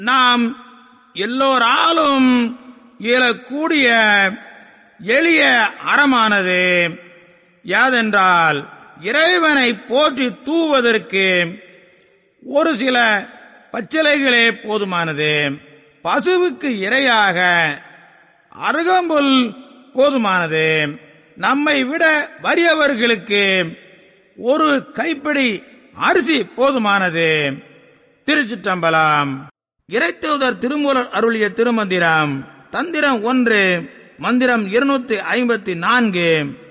நாம் எல்லோராலும் இயலக்கூடிய எளிய அறமானது யாதென்றால் இறைவனை போற்றி தூவதற்கு ஒரு சில பச்சிலைகளே போதுமானது பசுவுக்கு இரையாக அருகம்புல் போதுமானது நம்மை விட வறியவர்களுக்கு ஒரு கைப்பிடி அரிசி போதுமானது திருச்சிற்றம்பலம் இறைத்தூதர் திருமூலர் அருளிய திருமந்திரம் தந்திரம் ஒன்று மந்திரம் இருநூத்தி ஐம்பத்தி நான்கு